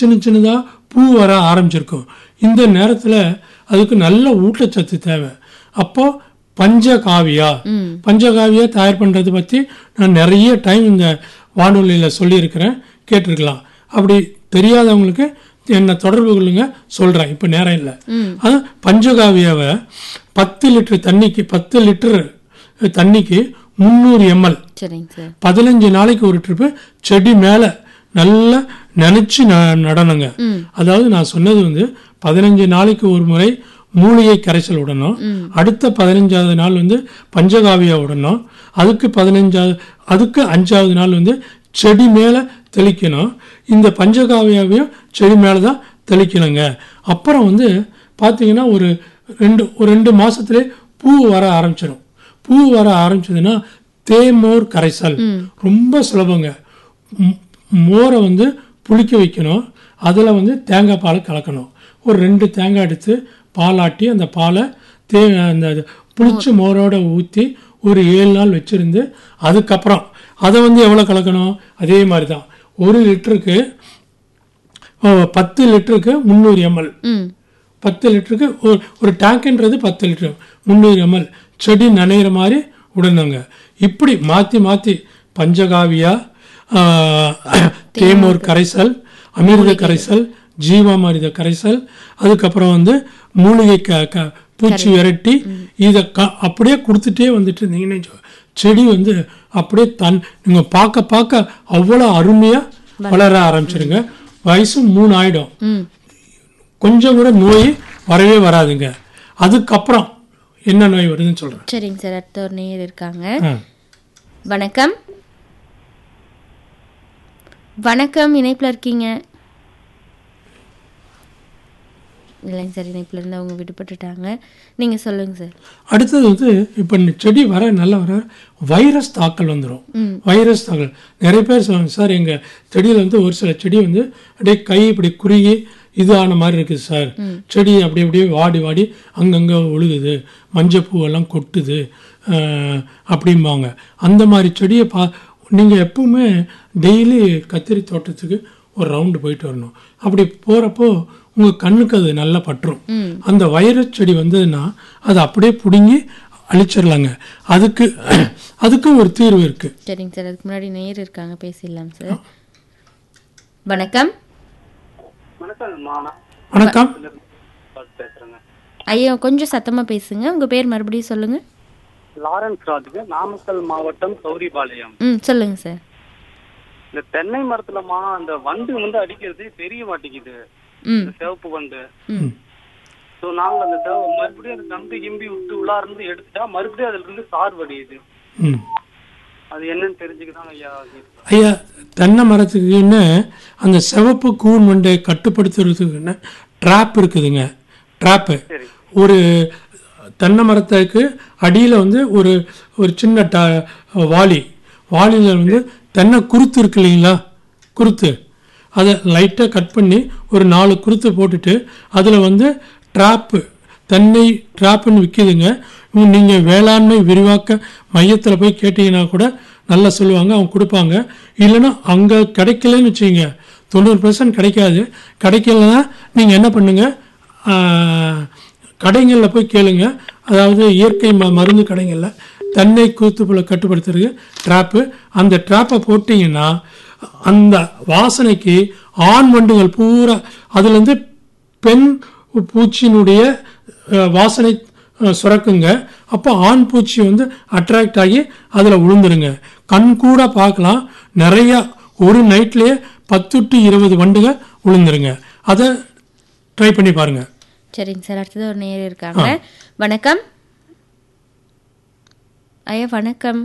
சின்ன சின்னதாக பூ வர ஆரம்பிச்சிருக்கும் இந்த நேரத்தில் அதுக்கு நல்ல ஊட்டச்சத்து தேவை அப்போ பஞ்சகாவியா பஞ்சகாவியா தயார் பண்ணுறது பற்றி நான் நிறைய டைம் இந்த வானொலியில் சொல்லியிருக்கிறேன் கேட்டிருக்கலாம் அப்படி தெரியாதவங்களுக்கு என்னை தொடர்பு கொள்ளுங்க சொல்கிறேன் இப்போ நேரம் இல்லை அது பஞ்சகாவியாவை பத்து லிட்டர் தண்ணிக்கு பத்து லிட்டர் தண்ணிக்கு முந்நூறு எம்எல் சரிங்க சார் பதினஞ்சு நாளைக்கு ஒரு ட்ரிப்பு செடி மேலே நல்லா நினச்சி ந நடணுங்க அதாவது நான் சொன்னது வந்து பதினஞ்சு நாளைக்கு ஒரு முறை மூலிகை கரைசல் விடணும் அடுத்த பதினஞ்சாவது நாள் வந்து பஞ்சகாவியா விடணும் அதுக்கு பதினஞ்சாவது அதுக்கு அஞ்சாவது நாள் வந்து செடி மேலே தெளிக்கணும் இந்த பஞ்சகாவியாவையும் செடி மேலே தான் தெளிக்கணுங்க அப்புறம் வந்து பார்த்தீங்கன்னா ஒரு ரெண்டு ஒரு ரெண்டு மாசத்துலயே பூ வர ஆரம்பிச்சிடும் பூ வர ஆரம்பிச்சதுன்னா தேமோர் கரைசல் ரொம்ப சுலபங்க ம், மோரை வந்து புளிக்க வைக்கணும் அதில் வந்து தேங்காய் பாலை கலக்கணும் ஒரு ரெண்டு தேங்காய் எடுத்து பாலாட்டி அந்த பாலை தே அந்த புளிச்ச மோரோட ஊற்றி ஒரு ஏழு நாள் வச்சுருந்து அதுக்கப்புறம் அதை வந்து எவ்வளோ கலக்கணும் அதே மாதிரி தான் ஒரு லிட்டருக்கு ஓ, பத்து லிட்டருக்கு முந்நூறு எம்எல் ம் பத்து லிட்டருக்கு ஒரு ஒரு டேங்க்ன்றது பத்து லிட்டர் முந்நூறு எம்எல் செடி நனையிற மாதிரி விடணுங்க இப்படி மாற்றி மாற்றி பஞ்சகாவியா ஆஹ், தேமோர் கரைசல் அமிர்த கரைசல் ஜீவாமிர்த கரைசல் அதுக்கப்புறம் வந்து மூலிகை க க பூச்சி விரட்டி இதை க அப்படியே கொடுத்துட்டே வந்துட்டு இருந்தீங்கன்னு வச்சுக்கோ, செடி வந்து அப்படியே தன் நீங்கள் பார்க்க பார்க்க அவ்வளோ அருமையாக வளர ஆரம்பிச்சிருங்க வயசு மூணு ஆயிடும் ம் கொஞ்சம் கூட நோய் வரவே வராதுங்க அதுக்கப்புறம் என்ன நோய் வருதுன்னு சொல்கிறேன் சரிங்க சார் அடுத்த ஒரு நேயர் இருக்காங்க வணக்கம் வணக்கம் இணைப்பில் இருக்கீங்க இல்லைங்க சார் இணைப்பில் இருந்து அவங்க விடுபட்டுட்டாங்க நீங்கள் சொல்லுங்கள் சார் அடுத்தது வந்து இப்போ செடி வர நல்லா வர வைரஸ் தாக்கல் வந்துடும் வைரஸ் தாக்கல் நிறைய பேர் சொல்லுவாங்க சார் எங்கள் செடியில் வந்து ஒரு சில செடி வந்து அப்படியே கை இப்படி குறுகி இது ஆன மாதிரி இருக்குது சார் செடி அப்படி அப்படியே வாடி வாடி அங்கங்கே ஒழுகுது மஞ்சள் பூவெல்லாம் கொட்டுது அஹ், அப்படிம்பாங்க அந்த மாதிரி செடியை பா நீங்கள் எப்பவுமே டெய்லி கத்திரி தோட்டத்துக்கு ஒரு ரவுண்டு போயிட்டு வரணும் அப்படி போகிறப்போ உங்கள் கண்ணுக்கு அது நல்லா பற்றும் அந்த வைரஸ் செடி வந்ததுன்னா அதை அப்படியே பிடுங்கி அழிச்சிடலாங்க அதுக்கு அதுக்கும் ஒரு தீர்வு இருக்குது சரிங்க சார் அதுக்கு முன்னாடி நேயர் இருக்காங்க பேசிடலாம் சார் வணக்கம் வணக்கம்மா நான் வணக்கம் பார்த்து பேசுறேங்க ஐயா கொஞ்சம் சத்தமாக பேசுங்க உங்கள் பேர் மறுபடியும் சொல்லுங்கள் லாரன்ஸ் ராஜுக்கு நாமக்கல் மாவட்டம் சௌரிபாளையம் ம் சொல்லுங்கள் சார் இந்த தென்னை மரத்துலமா அந்த வண்டு வந்து அடிக்கிறது தெரிய மாட்டேங்குது ம் இந்த சிவப்பு வண்டு ம் ஸோ நாங்க அந்த சிவ- மறுபடியும் அந்த கம்பி கிம்பி விட்டு உள்ளார இருந்து எடுத்துட்டா மறுபடியும் அதுல இருந்து சார் வடியுது ம் அது என்னன்னு தெரிஞ்சுக்கதான் ஐயா கேட்டேன். ஐயா தென்னை மரத்துக்குன்னு அந்த சிவப்பு கூன் வண்டை கட்டுப்படுத்துறதுக்குன்னு ட்ராப் இருக்குதுங்க ட்ராப்பு சரி ஒரு தென்னை மரத்துக்கு அடியில் வந்து ஒரு ஒரு சின்ன ட வாளி வாளியில் வந்து தென்னை குருத்து இருக்கு இல்லைங்களா குருத்து அதை லைட்டாக கட் பண்ணி ஒரு நாலு குருத்து போட்டுட்டு அதில் வந்து ட்ராப்பு தென்னை ட்ராப்புன்னு விற்கிதுங்க நீங்கள் வேளாண்மை விரிவாக்க மையத்தில் போய் கேட்டிங்கன்னா கூட நல்லா சொல்லுவாங்க அவங்க கொடுப்பாங்க இல்லைன்னா அங்கே கிடைக்கலன்னு வச்சுக்கோங்க தொண்ணூறு பர்சன்ட் கிடைக்காது கிடைக்கலன்னா நீங்கள் என்ன பண்ணுங்கள் கடைகளில் போய் கேளுங்க அதாவது இயற்கை ம மருந்து கடைகளில் தென்னை கூத்துப்புல கட்டுப்படுத்துறதுக்கு ட்ராப்பு அந்த ட்ராப்பை போட்டிங்கன்னா அந்த வாசனைக்கு ஆண் வண்டுகள் பூரா அதுலேருந்து பெண் பூச்சியினுடைய அஹ், வாசனை அஹ், சுரக்குங்க அப்போ ஆண் பூச்சி வந்து அட்ராக்ட் ஆகி அதில் விழுந்துருங்க கண் கூட பார்க்கலாம் நிறையா ஒரு நைட்லேயே பத்து டு இருபது வண்டுகள் விழுந்துருங்க அதை ட்ரை பண்ணி பாருங்கள் சரிங்க சார் அடுத்தது ஒரு நேயர் இருக்காங்க வணக்கம் ஐயா வணக்கம்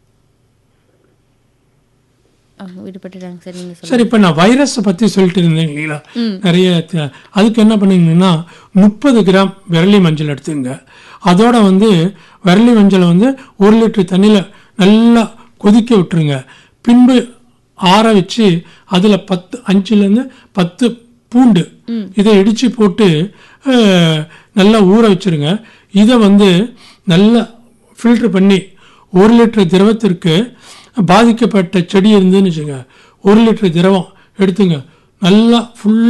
அவங்க விடுபட்டுட்டாங்க சார் நீங்கள் சொல்லுங்கள் சரி இப்போ நான் வைரஸை பற்றி சொல்லிட்டு இருந்தேன் இல்லைங்களா நிறைய த- அதுக்கு என்ன பண்ணீங்கன்னா முப்பது கிராம் விரலி மஞ்சள் எடுத்துங்க அதோட வந்து விரலி மஞ்சளை வந்து ஒரு லிட்டர் தண்ணியில் நல்லா கொதிக்க விட்டுருங்க பின்பு ஆற வச்சு அதில் பத்து அஞ்சுலேருந்து பத்து பூண்டு இதை இடித்து போட்டு அஹ், நல்லா ஊற வச்சிருங்க இதை வந்து நல்லா ஃபில்ட்ரு பண்ணி ஒரு லிட்டர் திரவத்திற்கு பாதிக்கப்பட்ட செடி இருந்துன்னு வச்சுங்க ஒரு லிட்டர் திரவம் எடுத்துங்க நல்லா ஃபுல்லாக